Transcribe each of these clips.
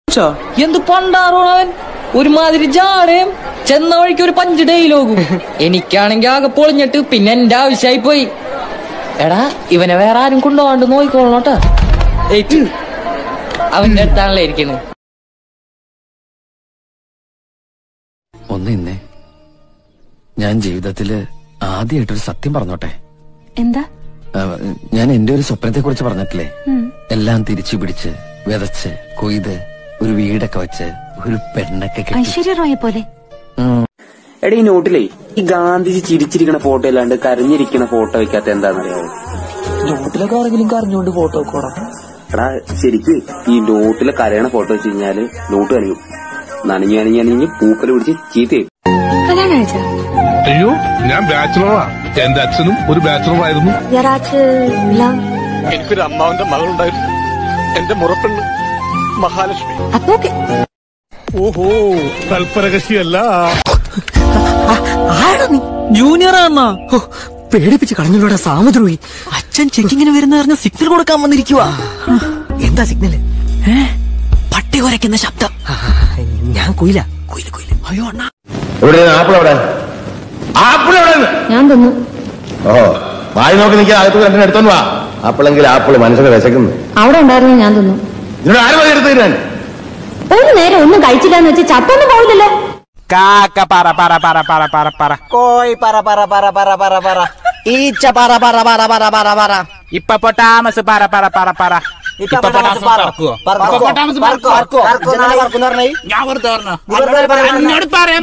ഛോ, എന്ത് പണ്ടാറോ അവൻ ഒരുമാതിരി ജാടയും ചെന്ന വഴിക്ക് ഒരു പഞ്ച് ഡെയിലോകും എനിക്കാണെങ്കിൽ ആകെ പൊളിഞ്ഞിട്ട് പിന്നെ എന്റെ ആവശ്യമായി പോയി എടാ ഇവനെ വേറെ ആരും കൊണ്ടുപോകാണ്ട് നോക്കിക്കോളണോട്ടാ ഏറ്റ് അവന്റെ അടുത്താണല്ലോ ഇരിക്കണത് ഒന്ന് ഇന്നേ ഞാൻ ജീവിതത്തില് ആദ്യമായിട്ടൊരു സത്യം പറഞ്ഞോട്ടെ എന്താ ആ, ഞാൻ എന്റെ ഒരു സ്വപ്നത്തെ കുറിച്ച് പറഞ്ഞിട്ടില്ലേ എല്ലാം തിരിച്ചു പിടിച്ച് വിതച്ച് കൊയ്ത് ഒരു വീടൊക്കെ വെച്ച് ഒരു പെണ്ണൊക്കെ കെട്ടി ഐശ്വര്യ റോയെ പോലെ എടാ ഈ നോട്ടിലേ ഈ ഗാന്ധിജി ചിരിച്ചിരിക്കുന്ന ഫോട്ടോ അല്ലാണ്ട് കരഞ്ഞിരിക്കുന്ന ഫോട്ടോ വെക്കാത്ത എന്താണെന്നറിയാവോ നോട്ടിലൊക്കെ ആരെങ്കിലും കരഞ്ഞോണ്ട് ഫോട്ടോ വെക്കോടാ എടാ ശരിക്ക് ഈ നോട്ടിലെ കരയണ ഫോട്ടോ വെച്ച് കഴിഞ്ഞാല് നോട്ട് കണിയും നനഞ്ഞു നനഞ്ഞു നനഞ്ഞ് പൂക്കൽ പിടിച്ച് ചീത്തയും കല്യാണം കഴിച്ചാ അയ്യോ ഞാൻ ബാച്ചിലറാ എന്റെ അച്ഛനും ഒരു ബാച്ചിലർ ആയിരുന്നു യറാച്ച് ലവ് എനിക്കൊരു അമ്മാവന്റെ മകളുണ്ടായിരുന്നു എന്റെ മുറപ്പെണ്ണ് മഹാലക്ഷ്മി അപ്പൊ ഓക്കെ ഓഹോ തൽപരകശിയല്ല ജൂനിയർ ആണോ പേടിപ്പിച്ച് കളഞ്ഞോടാ സാമദ്രോഹി അച്ഛൻ ചെക്കിങ്ങിന് വരുന്ന പറഞ്ഞ സിഗ്നൽ കൊടുക്കാൻ വന്നിരിക്കുക എന്താ സിഗ്നല് പട്ടി കുരയ്ക്കുന്ന ശബ്ദം ഞാൻ കുയില കുയില് കുയില് അയ്യോ അണ്ണാ എവിടെ ആപ്പിൾ എവിടെ ആപ്പിൾ എവിടെ ഞാൻ തന്നു ഓ വായി നോക്കി നിൽക്കാൻ അകത്ത് രണ്ടിന് എടുത്തോണ്ട് വാ ആപ്പിളെങ്കിൽ ആപ്പിൾ മനുഷ്യനെ വിശക്കുന്നു അവിടെ ഉണ്ടായിരുന്നു ഞാൻ തന്നു ഇതിനോട് ആരും വഴി എടുത്തു തരാൻ ഒരു നേരം ഒന്നും കഴിച്ചില്ലാന്ന് വെച്ച് ചത്തൊന്നും പോയില്ലല്ലോ കാക്ക പറ പറ പറ പറ പറ പറ കോഴി പറ പറ പറ പറ പറ പറ ഈച്ച പറ പറ പറ പറ പറ പറ ഇപ്പൊ പൊട്ടാമസ് പറ പറ പറ പറ ഞാൻ വെറുതെ പറഞ്ഞു എന്നോട് പറയാൻ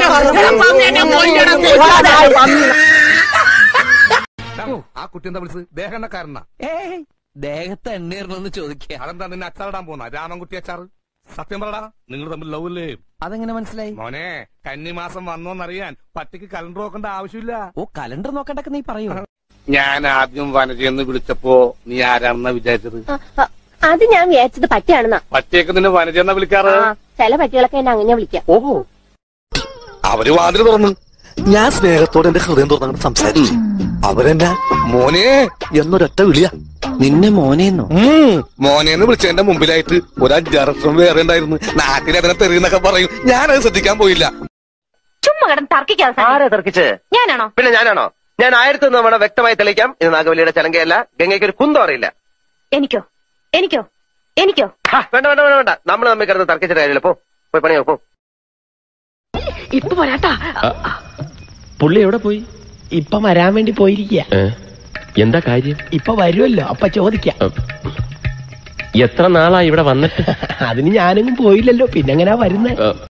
ആ കുട്ടി എന്താ വിളിച്ചത് ദേഹണ്ണക്കാരനാ ദേഹത്ത് എണ്ണീർന്നെന്ന് ചോദിക്കുക അതെന്താ നിന്നെ അച്ചാറിടാൻ പോന്ന രാമൻകുട്ടി അച്ചാറ് സത്യം പറടാ നിങ്ങൾ തമ്മിൽ ലവ് അല്ലേ അതെങ്ങനെ മനസ്സിലായി മോനെ കന്നിമാസം വന്നോന്നറിയാൻ പട്ടിക്ക് കലണ്ടർ നോക്കേണ്ട ആവശ്യമില്ല ഓ കലണ്ടർ നോക്കണ്ടൊക്കെ നീ പറയൂ ഞാൻ ആദ്യം വനജയെന്ന് വിളിച്ചപ്പോ നീ ആരാണെന്നാ വിചാരിച്ചത് അത് ഞാൻ വിചാരിച്ചത് പറ്റിയാണെന്നാ പട്ടിയൊക്കെ നിന്നെ വനജയെന്നാ വിളിക്കാറ് ആ ചില പറ്റികളൊക്കെ എന്നെ അങ്ങനെ വിളിക്കാം ഓഹോ അവര് വാതിൽ തുറന്നു ഞാൻ സ്നേഹത്തോടെ എന്റെ ഹൃദയം തുറന്നങ്ങോട്ട് സംസാരിച്ചു അവരെന്നെ മോനെ എന്നൊരൊറ്റ വിളിയാ നിന്നെ മോനെന്നോ ഉം, മോനെന്ന് വിളിച്ചതിന്റെ മുമ്പിലായിട്ട് ഒരു അഞ്ചാറക്ഷം വേറെ ഉണ്ടായിരുന്നു നാട്ടിൽ അതിനെ തെറിയെന്നൊക്കെ പറയും ഞാനത് ശ്രദ്ധിക്കാൻ പോയില്ല ചുമ്മാ കിടന്ന് തർക്കിക്കാതെ ആരാ തർക്കിച്ച് ഞാനാണോ പിന്നെ ഞാനാണോ ഞാൻ ആയിരത്തി ഒന്ന് തവണ വ്യക്തമായി തെളിയിക്കാം ഇത് നാഗവല്ലിയുടെ ചലങ്കയല്ല ഗംഗയ്ക്ക് ഒരു കുന്തം അറിയില്ല എനിക്കോ എനിക്കോ എനിക്കോ ഹാ, വേണ്ട വേണ്ട വേണ്ട വേണ്ട നമ്മൾ തമ്മിൽ കിടന്ന് തർക്കിച്ചിട്ട് കാര്യമില്ല പോ പോയി പണിയോ പോ ഇപ്പൊ പോരാട്ടാ പുള്ളി എവിടെ പോയി ഇപ്പൊ വരാൻ വേണ്ടി പോയിരിക്കുക എന്താ കാര്യം ഇപ്പൊ വരുമല്ലോ അപ്പൊ ചോദിക്കാം എത്ര നാളായി ഇവിടെ വന്നിട്ട് അതിന് ഞാനെങ്ങും പോയില്ലല്ലോ പിന്നെങ്ങനാ വരുന്നേ